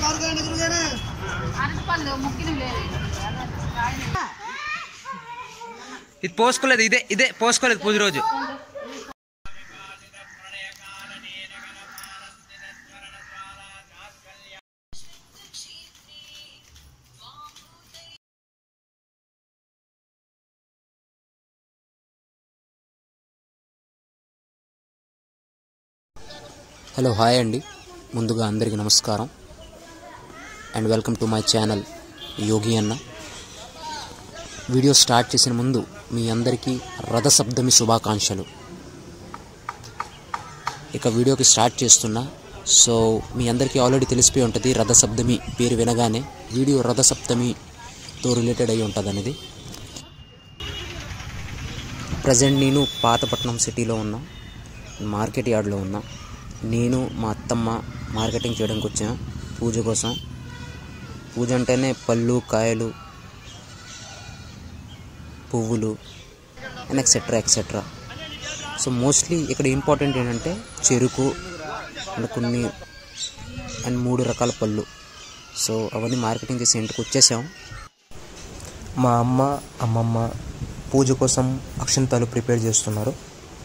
అరటిపళ్ళు ముక్కిని లేదు ఇది పోసుకోలేదు ఇదే ఇదే పోసుకోలేదు పూజ రోజు హలో హాయ్ అండి ముందుగా అందరికీ నమస్కారం and welcome to my channel Yogi అన్న వీడియో స్టార్ట్ చేసిన ముందు మీ అందరికీ రథసప్తమి శుభాకాంక్షలు ఇక వీడియోకి స్టార్ట్ చేస్తున్నా సో మీ అందరికీ ఆల్రెడీ తెలిసిపోయి ఉంటుంది రథసప్తమి పేరు వినగానే వీడియో రథసప్తమితో రిలేటెడ్ అయి ఉంటుంది అనేది ప్రజెంట్ నేను పాతపట్నం సిటీలో ఉన్నా మార్కెట్ యార్డ్లో ఉన్నా నేను మా అత్తమ్మ మార్కెటింగ్ చేయడానికి వచ్చాను పూజ కోసం పూజ అంటేనే పళ్ళు కాయలు పువ్వులు and etcetera etcetera so mostly ఇక్కడ ఇంపార్టెంట్ ఏంటంటే చెరుకు అండ్ కొన్ని అండ్ మూడు రకాల పళ్ళు సో అవన్నీ మార్కెటింగ్ చేసి ఇంటికి వచ్చేసాం మా అమ్మ అమ్మమ్మ పూజ కోసం అక్షంతాలు ప్రిపేర్ చేస్తున్నారు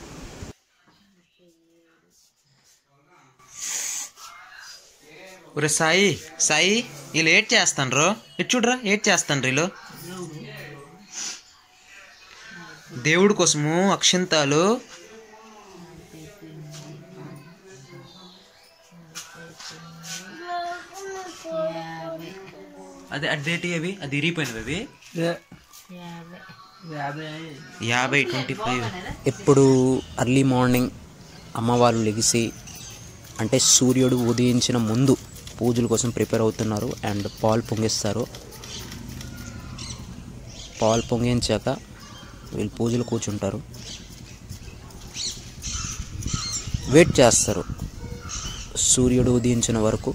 ఒరే సాయి సాయి వీళ్ళు ఏడ్ చేస్తాన్రు ఇటు చూడరా ఏడ్ చేస్తాను వీళ్ళు దేవుడి కోసము అక్షంతాలు అదే అడ్డేటి అవి అది ఇరిగిపోయినవి అవి యాభై ట్వంటీ ఫైవ్ ఎప్పుడు అర్లీ మార్నింగ్ అమ్మవారు లెగిసి అంటే సూర్యుడు ఉదయించిన ముందు పూజల కోసం ప్రిపేర్ అవుతున్నారు అండ్ పాలు పొంగిస్తారు పాలు పొంగించాక వీళ్ళు పూజలు కూర్చుంటారు వెయిట్ చేస్తారు సూర్యుడు ఉదయించిన వరకు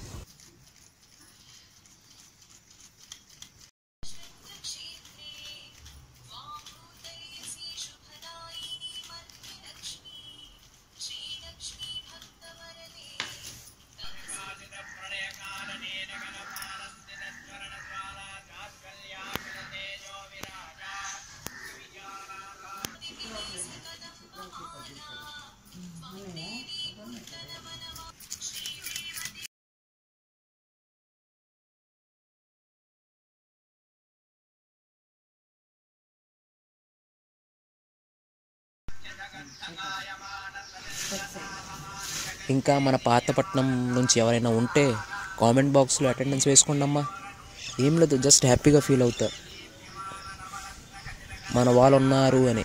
ఇంకా మన పాతపట్నం నుంచి ఎవరైనా ఉంటే కామెంట్ బాక్స్లో అటెండెన్స్ వేసుకోండి అమ్మా ఏం లేదు జస్ట్ హ్యాపీగా ఫీల్ అవుతా మన వాళ్ళు ఉన్నారు అని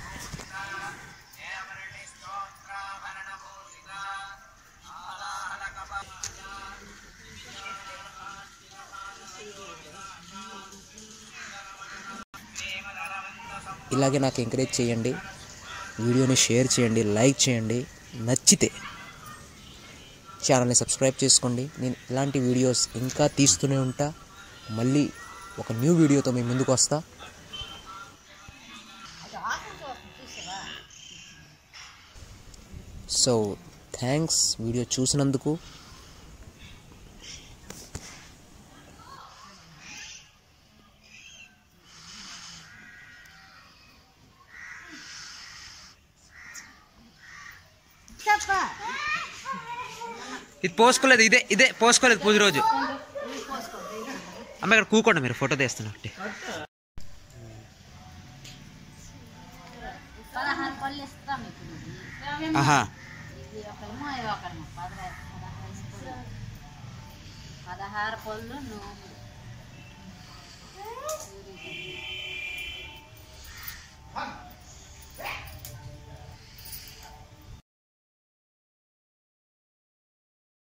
ఇలాగే నాకు ఎంకరేజ్ చేయండి వీడియోని షేర్ చేయండి లైక్ చేయండి నచ్చితే ఛానల్ని సబ్స్క్రైబ్ చేసుకోండి నేను ఇలాంటి వీడియోస్ ఇంకా తీస్తూనే ఉంటా మళ్ళీ ఒక న్యూ వీడియోతో మీ ముందుకు వస్తా సో థ్యాంక్స్ వీడియో చూసినందుకు ఇది పోసుకోలేదు ఇదే ఇదే పోసుకోలేదు పూజ రోజు అమ్మ ఇక్కడ కూకోండి మీరు ఫోటో తీస్తాను ఒకటి పదహారు పళ్ళు ఇస్తాం ఇప్పుడు ఇది. ఆహా ఇది ఒకరేమో ఇది ఒకరేమో పదహారు పదహారు ఇస్తాం. పదహారు పళ్ళు నూనె